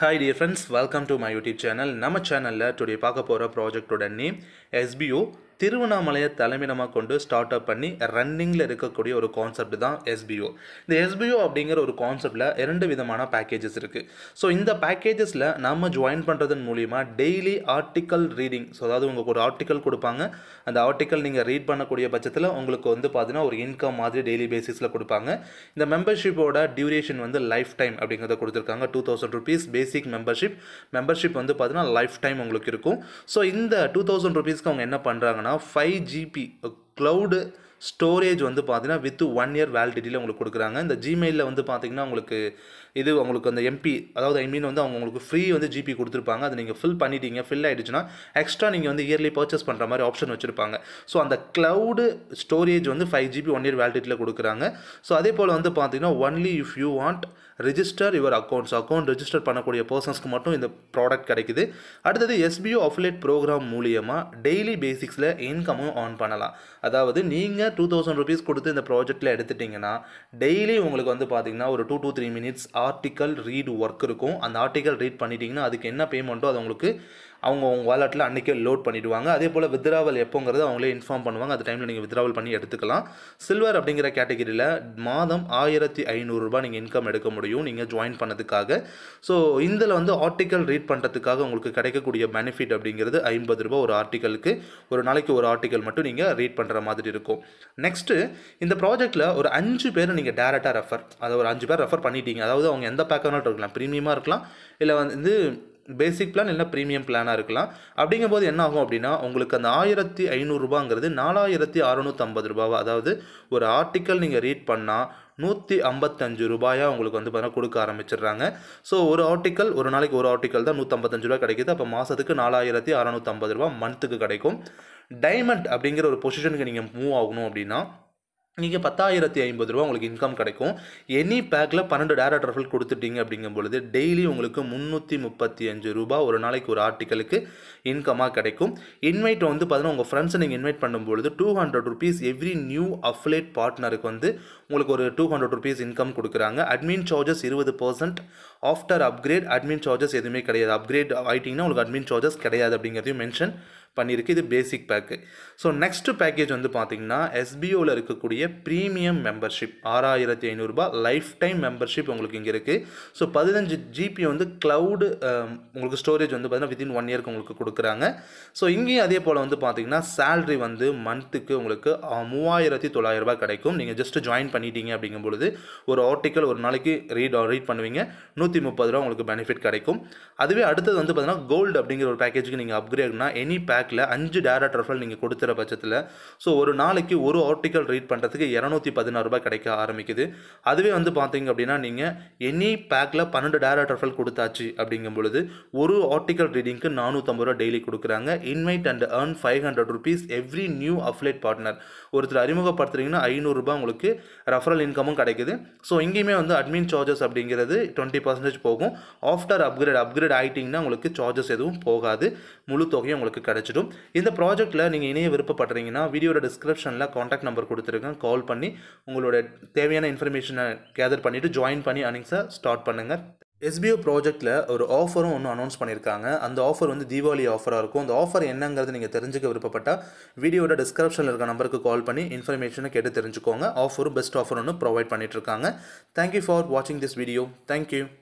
hi dear friends welcome to my YouTube channel நம்ம சேனலில் today பார்க்க போகிற ப்ராஜெக்டோட நேம் எஸ்பிஓ திருவண்ணாமலையை தலைமையிடமாக கொண்டு ஸ்டார்ட் அப் பண்ணி ரன்னிங்கில் இருக்கக்கூடிய ஒரு கான்செப்ட் தான் எஸ்பிஓ இந்த எஸ்பிஓ அப்படிங்கிற ஒரு கான்செப்டில் இரண்டு விதமான பேக்கேஜஸ் இருக்குது ஸோ இந்த பேக்கேஜஸில் நம்ம ஜாயின் பண்ணுறதன் மூலிமா டெய்லி ஆர்டிக்கல் ரீடிங் ஸோ அதாவது உங்களுக்கு ஒரு ஆர்டிக்கல் கொடுப்பாங்க அந்த ஆர்டிக்கல் நீங்கள் ரீட் பண்ணக்கூடிய பட்சத்தில் உங்களுக்கு வந்து பார்த்தீங்கன்னா ஒரு இன்கம் மாதிரி டெய்லி பேசிஸில் கொடுப்பாங்க இந்த மெம்பர்ஷிப்போட டியூரேஷன் வந்து லைஃப் டைம் அப்படிங்கிறத கொடுத்துருக்காங்க two thousand rupees basic membership membership வந்து பார்த்தீங்கன்னா லைஃப் டைம் உங்களுக்கு இருக்கும் ஸோ இந்த டூ தௌசண்ட் ருபீஸ்க்கு அவங்க என்ன பண்ணுறாங்கன்னா ஃபைவ் ஜிபி க்ளவுடு ஸ்டோரேஜ் வந்து பார்த்தீங்கன்னா வித் ஒன் இயர் வேலிடிட்டியில் உங்களுக்கு கொடுக்குறாங்க இந்த ஜிமெயிலில் வந்து பார்த்தீங்கன்னா உங்களுக்கு இது உங்களுக்கு அந்த எம்பி அதாவது ஐ மீன் வந்து அவங்க உங்களுக்கு ஃப்ரீ வந்து ஜிபி கொடுத்துருப்பாங்க அதை நீங்கள் ஃபில் பண்ணிட்டீங்க ஃபில் ஆகிடுச்சுன்னா எக்ஸ்ட்ரா நீங்கள் வந்து இயர்லி பர்ச்சேஸ் பண்ணுற மாதிரி ஆப்ஷன் வச்சுருப்பாங்க ஸோ அந்த க்ளவுடு ஸ்டோரேஜ் வந்து ஃபைவ் ஜிபி ஒன் இயர் வேலிடிட்டியில் கொடுக்குறாங்க ஸோ அதே போல் வந்து பார்த்தீங்கன்னா only if you want register your accounts account register பண்ணக்கூடிய பர்சன்ஸ்க்கு மட்டும் இந்த ப்ராடக்ட் கிடைக்குது அடுத்தது எஸ்பிஓ அஃபிலேட் ப்ரோக்ராம் மூலியமாக டெய்லி பேசிக்ஸில் இன்கமும் ஆன் பண்ணலாம் அதாவது நீங்கள் டூ தௌசண்ட் ருபீஸ் கொடுத்து இந்த ப்ராஜெக்ட்டில் எடுத்துட்டிங்கன்னா டெய்லி உங்களுக்கு வந்து பார்த்தீங்கன்னா ஒரு two two three minutes article read work இருக்கும் அந்த ஆர்டிக்கல் ரீட் பண்ணிட்டீங்கன்னா அதுக்கு என்ன பேமெண்ட்டோ அது உங்களுக்கு அவங்க உங்கள் வாலெட்டில் அன்றைக்கே லோட் பண்ணிவிடுவாங்க அதே போல் வித்ராவல் எப்போங்கிறது அவங்களே இன்ஃபார்ம் பண்ணுவாங்க அந்த டைமில் நீங்கள் வித்ராவல் பண்ணி எடுத்துக்கலாம் சில்வர் அப்படிங்கிற கேட்டகிரியில் மாதம் ஆயிரத்தி ஐநூறுரூபா நீங்கள் இன்கம் எடுக்க முடியும் நீங்கள் ஜாயின் பண்ணதுக்காக ஸோ இதில் வந்து ஆர்டிக்கல் ரீட் பண்ணுறதுக்காக உங்களுக்கு கிடைக்கக்கூடிய பெனிஃபிட் அப்படிங்கிறது ஐம்பது ரூபா ஒரு ஆர்டிக்கலுக்கு ஒரு நாளைக்கு ஒரு ஆர்டிக்கல் மட்டும் நீங்கள் ரீட் பண்ணுற மாதிரி இருக்கும் நெக்ஸ்ட்டு இந்த ப்ராஜெக்ட்டில் ஒரு அஞ்சு பேர் நீங்கள் டேரெக்டாக ரெஃபர் அதை ஒரு அஞ்சு பேர் ரெஃபர் பண்ணிட்டீங்க அதாவது அவங்க எந்த பேக்கானாலும் இருக்கலாம் ப்ரீமியமாக இருக்கலாம் இல்லை வந்து பேசிக் பிளான் இல்லை ப்ரீமியம் பிளானாக இருக்கலாம் அப்படிங்கும்போது என்ன ஆகும் அப்படின்னா உங்களுக்கு அந்த ஆயிரத்தி ஐநூறுரூபாங்கிறது நாலாயிரத்தி அறநூற்றம்பது ரூபாவா அதாவது ஒரு ஆர்டிக்கல் நீங்கள் ரீட் பண்ணால் நூற்றி ஐம்பத்தஞ்சு ரூபாயாக உங்களுக்கு வந்து பார்த்தீங்கன்னா கொடுக்க ஆரம்பிச்சிடுறாங்க ஸோ ஒரு ஆர்டிக்கல் ஒரு நாளைக்கு ஒரு ஆர்டிக்கல் தான் நூற்றம்பத்தஞ்சு ரூபா கிடைக்குது அப்போ மாதத்துக்கு நாலாயிரத்தி அறநூற்றம்பது ரூபா மந்த்துக்கு கிடைக்கும் டைமண்ட் அப்படிங்கிற ஒரு பொசிஷனுக்கு நீங்கள் மூவ் ஆகணும் அப்படின்னா நீங்கள் பத்தாயிரத்தி ஐம்பது ரூபா உங்களுக்கு இன்கம் கிடைக்கும் எனி பேக்கில் பன்னெண்டு டேரக்ட் ரெஃபல் கொடுத்துட்டீங்க அப்படிங்கும் பொழுது டெய்லி உங்களுக்கு முந்நூற்றி முப்பத்தி அஞ்சு ரூபா ஒரு நாளைக்கு ஒரு ஆர்டிக்கலுக்கு இன்கமாக கிடைக்கும் இன்வைட் வந்து பார்த்தீங்கன்னா உங்கள் ஃப்ரெண்ட்ஸை நீங்கள் இன்வைட் பண்ணும்பொழுது two hundred rupees every new affiliate பார்ட்னருக்கு வந்து உங்களுக்கு ஒரு டூ ஹண்ட்ரட் ருபீஸ் இன்கம் கொடுக்குறாங்க அட்மின் சார்ஜஸ் இருபது percent after upgrade admin charges எதுவுமே கிடையாது அப்கிரேட் ஆகிட்டிங்கன்னா உங்களுக்கு அட்மின் சார்ஜஸ் கிடையாது அப்படிங்கிறதையும் மென்ஷன் பண்ணியிருக்கு இது basic pack so next package வந்து பார்த்தீங்கன்னா எஸ்பிஓவில் இருக்கக்கூடிய ப்ரீமியம் மெம்பர்ஷிப் ஆறாயிரத்தி ஐநூறுரூபா லைஃப் டைம் மெம்பர்ஷிப் உங்களுக்கு இங்கே இருக்குது ஸோ பதினஞ்சு ஜிபி வந்து க்ளவுடு உங்களுக்கு ஸ்டோரேஜ் வந்து பார்த்தீங்கன்னா வித்தின் ஒன் இயர்க்கு உங்களுக்கு கொடுக்குறாங்க ஸோ இங்கேயும் அதே போல் வந்து பார்த்தீங்கன்னா சேல்ரி வந்து மந்த்துக்கு உங்களுக்கு மூவாயிரத்தி தொள்ளாயிரரூபா கிடைக்கும் நீங்கள் ஜஸ்ட் ஜாயின் பண்ணிட்டீங்க அப்படிங்கும் பொழுது ஒரு ஆர்டிக்கல் ஒரு நாளைக்கு ரீட் ரீட் பண்ணுவீங்க நூற்றி முப்பது ரூபா உங்களுக்கு பெனிஃபிட் கிடைக்கும் அதுவே அடுத்தது வந்து பார்த்தீங்கன்னா கோல்டு அப்படிங்கிற ஒரு பேக்கேஜுக்கு நீங்கள் அப்கிரேட்னா எனி பேக் பேக்கில் அஞ்சு டேரக்ட் ரெஃபரல் நீங்கள் கொடுத்துற பட்சத்தில் ஸோ ஒரு நாளைக்கு ஒரு ஆர்டிக்கல் ரீட் பண்ணுறதுக்கு இரநூத்தி பதினாறு ரூபாய் கிடைக்க ஆரம்பிக்குது அதுவே வந்து பார்த்தீங்க அப்படின்னா நீங்கள் எனி பேக்கில் பன்னெண்டு டேரக்ட் ரெஃபரல் கொடுத்தாச்சு அப்படிங்கும் பொழுது ஒரு ஆர்டிக்கல் ரீடிங்க்கு நானூற்றம்பது ரூபா டெய்லி கொடுக்குறாங்க invite and earn five hundred rupees every new affiliate partner ஒருத்தர் அறிமுகப்படுத்துறீங்கன்னா ஐநூறுரூபா உங்களுக்கு ரெஃபரல் இன்கமும் கிடைக்குது ஸோ இங்கேயுமே வந்து அட்மின் சார்ஜஸ் அப்படிங்கிறது டுவெண்ட்டி பர்சன்டேஜ் போகும் ஆஃப்டர் அப்கிரேட் அப்கிரேட் ஆகிட்டிங்கன்னா உங்களுக்கு சார்ஜஸ் எதுவும் போகாது முழு தொகையும் உங்களுக்கு கிடைச்சிடும் இந்த ப்ராஜெக்ட்டில் நீங்கள் இணைய விருப்பப்படுறீங்கன்னா வீடியோட டிஸ்கிரிப்ஷனில் காண்டாக்ட் நம்பர் கொடுத்துருக்கேன் கால் பண்ணி உங்களோட தேவையான இன்ஃபர்மேஷனை கேதர் பண்ணிவிட்டு ஜாயின் பண்ணி அர்னிங்ஸை ஸ்டார்ட் பண்ணுங்கள் எஸ்பிஓ ப்ராஜெக்ட்டில் ஒரு ஆஃபரும் ஒன்று அனௌன்ஸ் பண்ணியிருக்காங்க அந்த ஆஃபர் வந்து தீபாவளி ஆஃபராக இருக்கும் அந்த ஆஃபர் என்னங்கிறது நீங்கள் தெரிஞ்சுக்க விருப்பப்பட்டால் வீடியோட டிஸ்கிரிப்ஷனில் இருக்க நம்பருக்கு கால் பண்ணி இன்ஃபர்மேஷனை கேட்டு தெரிஞ்சுக்கோங்க ஆஃபரும் பெஸ்ட் ஆஃபர் ஒன்று ப்ரொவைட் பண்ணிகிட்ருக்காங்க தேங்க்யூ ஃபார் வாட்சிங் திஸ் வீடியோ தேங்க்யூ